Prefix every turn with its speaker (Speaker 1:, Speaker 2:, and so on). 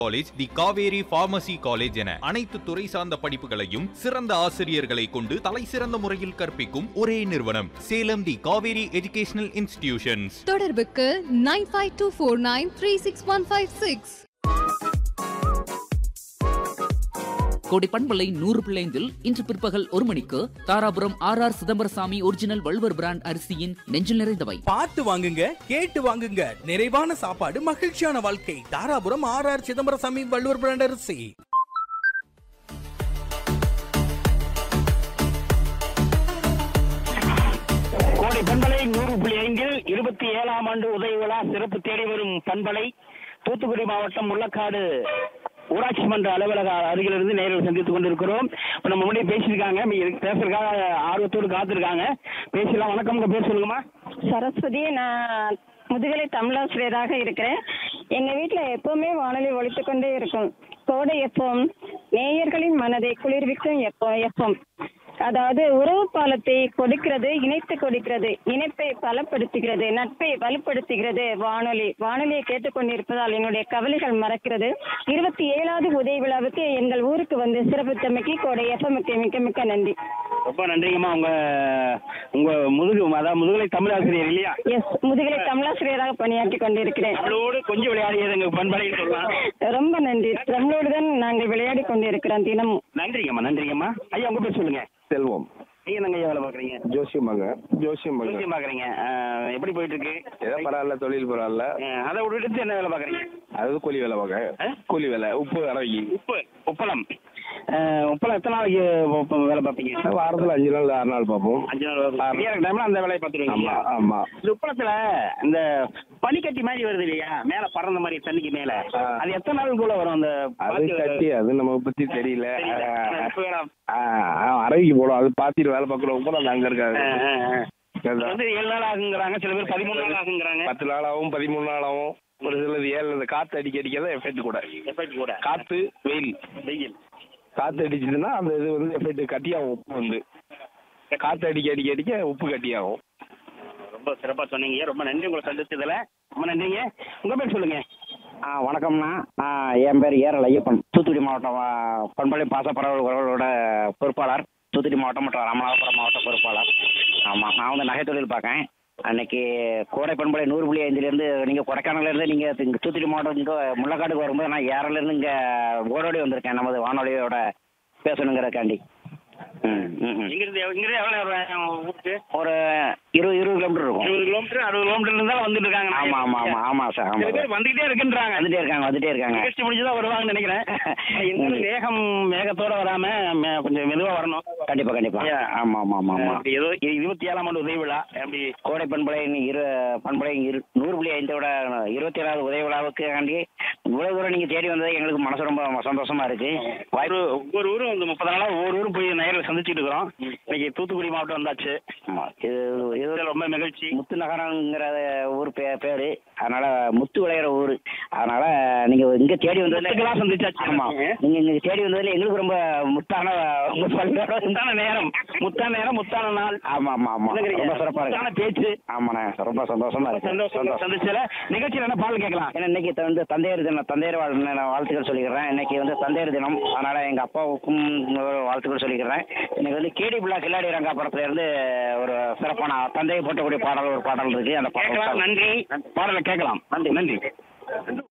Speaker 1: College the Kaveri pharmacy college என அனைத்து துறை சார்ந்த படிப்புகளையும் சிறந்த ஆசிரியர்களை கொண்டு தலை சிறந்த முறையில் கற்பிக்கும் ஒரே நிறுவனம் Salem the Kaveri educational institutions
Speaker 2: தொடர்புக்கு nine five two four nine three six one five six
Speaker 3: Kodai பண்பலை நூறு பிள்ளைந்தில் இன்று பிற்பகல் ஒரு மணிக்கு Dharapuram R R Chidambarasamy original Valluvar brand அரிசியின் நெஞ்சில் நிறைந்தவை
Speaker 4: பார்த்து வாங்குங்க கேட்டு வாங்குங்க நிறைவான சாப்பாடு மகிழ்ச்சியான வாழ்க்கை Dharapuram R R Chidambarasamy Valluvar brand அரிசி
Speaker 5: கோடை பண்பலை நூறு புள்ளி ஐந்தில் இருபத்தி ஏழாம் ஆண்டு உதவி விழா சிறப்பு தேடி வரும் பண்பலை தூத்துக்குடி மாவட்டம் முள்ளக்காடு ஊராட்சி மன்ற அலுவலக அருகிலிருந்து நேரில் சந்தித்துக் கொண்டிருக்கிறோம் இப்போ நம்ம முன்னாடி பேசியிருக்காங்க மீ- இதுக்கு பேசுறதுக்காக ஆர்வத்தோடு காத்திருக்காங்க பேசலாம் வணக்கம் உங்க பேர் சொல்லுங்கம்மா
Speaker 6: சரஸ்வதி நான் முதுகலை தமிழாசிரியராக இருக்கிறேன் எங்க வீட்ல எப்பவுமே வானொலி ஒலித்து கொண்டே இருக்கும் கோடை எப்பம் நேயர்களின் மனதை குளிர்விக்கும் எப்போ எப்பம் அதாவது உறவு பாலத்தை கொடுக்கிறது இணைத்து கொடுக்கிறது இணைப்பை பலப்படுத்துகிறது நட்பை வலுப்படுத்துகிறது வானொலி வானொலியை கேட்டுக்கொண்டிருப்பதால் என்னுடைய கவலைகள் மறக்கிறது இருபத்தி ஏழாவது உதவி விழாவுக்கு எங்கள் ஊருக்கு வந்து சிறப்பித்தமைக்கு கோடை எஃப்எம்க்கு மிக்க மிக்க நன்றி
Speaker 5: ரொம்ப நன்றிங்கம்மா உங்க உங்க முதுகு அதாவது முதுகலை தமிழ் ஆசிரியர் இல்லையா
Speaker 6: எஸ் முதுகலை தமிழாசிரியராக பணியாற்றி கொண்டிருக்கிறேன்
Speaker 5: அவளோடு கொஞ்சம் விளையாடியது எங்க பண்பலைன்னு சொல்லலாம்
Speaker 6: ரொம்ப நன்றி நம்மளோடு தான் நாங்கள் விளையாடி கொண்டிருக்கிறோம் தினமும்
Speaker 5: நன்றிங்கம்மா நன்றிங்கம்மா ஐயா உங்க பேர் சொல்லுங்க
Speaker 7: செல்வம்
Speaker 5: நீங்க என்னங்க ஐயா வேலை பாக்குறீங்க
Speaker 7: ஜோசியம் மங்க ஜோசியம் மங்க
Speaker 5: ஜோசியம் பாக்குறீங்க அஹ், எப்படி போயிட்டு இருக்கு
Speaker 7: ஏதோ பரவாயில்ல தொழில் பரவாயில்ல
Speaker 5: அஹ், அதை விட்டுட்டு என்ன வேலை பாக்குறீங்க
Speaker 7: அது கூலி வேலை பார்க்க
Speaker 5: ஆ?
Speaker 7: கூலி வேலை உப்பு அரவைக்கு
Speaker 5: உப்பு உப்பளம் அஹ், உப்பளம் எத்தனை நாளைக்கு உப்ப- வேலை பார்ப்பீங்க
Speaker 7: வாரத்தில் அஞ்சு நாள் ஆறு நாள் பார்ப்போம்
Speaker 5: அஞ்சு நாள் ஃப்ரீயா இருக்க டைம்ல அந்த வேலையை பார்த்துருவீங்க
Speaker 7: ஆமா ஆமா
Speaker 5: இந்த உப்பளத்துல இந்த பனிக்கட்டி மாதிரி வருது இல்லையா மேல பறந்த மாதிரி தண்ணிக்கு மேல
Speaker 7: ஆ.
Speaker 5: அது எத்தனை நாளுக்குள்ள வரும் அந்த
Speaker 7: அது
Speaker 5: பாத்தி-
Speaker 7: கட்டி அது நமக்கு பத்தி தெரியல
Speaker 5: தெரியல. ஆனா இப்ப வேணாம்.
Speaker 7: ஆ, ஆ, அரவைக்கு போடும் அது பாத்திட்டு வேலை பார்க்குற உப்பு அது அங்க இருக்காது
Speaker 5: அஹ், அஹ், அஹ். இது
Speaker 7: அதுதான்.
Speaker 5: வந்து ஏழு நாள் ஆகுங்கிறாங்க சில பேர் பதிமூணு நாள் ஆகுங்கிறாங்க
Speaker 7: பத்து நாள் ஆகும் பதிமூணு நாள் ஆகும் ஒரு சிலது ஏழு இந்த காத்து அடிக்க அடிக்க தான் எஃபெக்ட் கூட
Speaker 5: எஃபெக்ட் கூட
Speaker 7: காத்து வெயில்
Speaker 5: வெயில்
Speaker 7: காத்து அடிச்சுதுன்னா அந்த இது வந்து எஃபெக்ட் கட்டியாகும் உப்பு வந்து காத்து அடிக்க அடிக்க அடிக்க உப்பு கட்டியாகும்
Speaker 5: ரொம்ப சிறப்பா சொன்னீங்க ரொம்ப நன்றி உங்களை சந்திச்சதுல ரொம்ப நன்றிங்க உங்க பேர் சொல்லுங்க
Speaker 8: ஆ வணக்கம்ண்ணா ஆ, என் பேர் ஏரல் ஐயப்பன் தூத்துக்குடி மாவட்டம் ஆ, பண்பலை பாசப்பறவைகளோட பொறுப்பாளர் தூத்துக்குடி மாவட்டம் மற்றும் ராமநாதபுரம் மாவட்ட பொறுப்பாளர் ஆமாம் நான் வந்து நகை தொழில் பார்க்கேன் அன்னைக்கு கோடை பண்பலை நூறு புள்ளி ஐந்துலேருந்து நீங்கள் கொடைக்கானல்லேருந்து நீங்கள் இங்கே தூத்துக்குடி மாவட்டம் இங்கே முள்ளக்காடுக்கு வரும்போது நான் ஏரலேருந்து இங்கே ஓடோடி வந்திருக்கேன் நமது வானொலியோட பேசணுங்கிறக்காண்டி ம் ம் ம்.
Speaker 5: இங்கிருந்து இங்கிருந்து எவ்வளவு நேரம் ஊருக்கு
Speaker 8: ஒரு இருபது இருபது கிலோமீட்டர் இருக்கும்
Speaker 5: இருபது கிலோமீட்டர் அறுபது கிலோமீட்டர் இருந்தாலும் வந்துட்டு இருக்காங்க
Speaker 8: ஆமாம் ஆமாம் ஆமாம் ஆமாம் சார்
Speaker 5: சில
Speaker 8: ஆமாம்
Speaker 5: பேர் வந்துகிட்டே இருக்குன்றாங்க
Speaker 8: வந்துட்டே இருக்காங்க வந்துட்டே இருக்காங்க
Speaker 5: நிகழ்ச்சி முடிஞ்சுதான் வருவாங்கன்னு நினைக்கிறேன் இருந்தாலும் வேகம் வேகத்தோட வராம மே- கொஞ்சம் மெதுவா வரணும்
Speaker 8: கண்டிப்பா கண்டிப்பா
Speaker 5: ஐயா.
Speaker 8: ஆமா ஆமா ஆமா ஆமா
Speaker 5: அப்படி ஏதோ இ- இருபத்தி ஏழாம் ஆண்டு உதவி விழா அப்படி
Speaker 8: கோடை பண்பலை இரு பண்பலை இரு நூறு புள்ளி ஐந்தோட இருபத்தி ஏழாவது உதவி விழாவுக்கு ஆண்டி இவ்வளவு தூரம் நீங்க தேடி வந்தது எங்களுக்கு மனசு ரொம்ப சந்தோஷமா இருக்கு
Speaker 5: ஒரு ஒவ்வொரு ஊரும் இந்த முப்பது நாளா ஒவ்வொரு ஊரும் போய் நேரில் சந்திச்சுட்டு இருக்கிறோம் இன்னைக்கு தூத்துக்குடி மாவட்டம் வந்தாச்சு
Speaker 8: ஆமா, இது இது
Speaker 5: இதுல ரொம்ப மகிழ்ச்சி
Speaker 8: முத்து நகரங்கிற ஊர் பே பேரு அதனால முத்து விளையிற ஊர் அதனால நீங்க இங்க தேடி வந்ததுல
Speaker 5: முத்துக்கெல்லாம் சந்திச்சாச்சு.
Speaker 8: ஆமா நீங்க இங்க தேடி வந்ததுல எங்களுக்கு ரொம்ப முத்தான உங்க பல்வேறு
Speaker 5: முத்தான நேரம் முத்தான நேரம் முத்தான நாள்
Speaker 8: ஆமா ஆமா ஆமா
Speaker 5: என்னங்கிறீங்க?
Speaker 8: ரொம்ப சிறப்பா
Speaker 5: முத்தான
Speaker 8: இருக்கு
Speaker 5: பேச்சு
Speaker 8: ஆமாண்ணே ரொம்ப சந்தோஷமா இருக்கு
Speaker 5: சந்தோஷம் சந்திச்சல நிகழ்ச்சியில என்ன பாடல் கேட்கலாம்
Speaker 8: ஏன்னா இன்னைக்கு த- வந்து தந்தையர் தினம் தந்தையர் வாழ் நான் வாழ்த்துக்கள் சொல்லிக்கிறேன் இன்னைக்கு வந்து தந்தையர் தினம் அதனால எங்க அப்பாவுக்கும் ஒரு வாழ்த்துக்கள் சொல்லிக்கிறேன் இன்னைக்கு வந்து கேடி பிள்ளா கில்லாடி ரங்கா படத்துல இருந்து ஒரு சிறப்பான தந்தையை போட்டக்கூடிய பாடல் ஒரு பாடல் இருக்கு அந்த
Speaker 5: கேட்கலாம்
Speaker 8: பாடல்
Speaker 5: நன்றி பாடலை கேட்கலாம் நன்றி நன்றி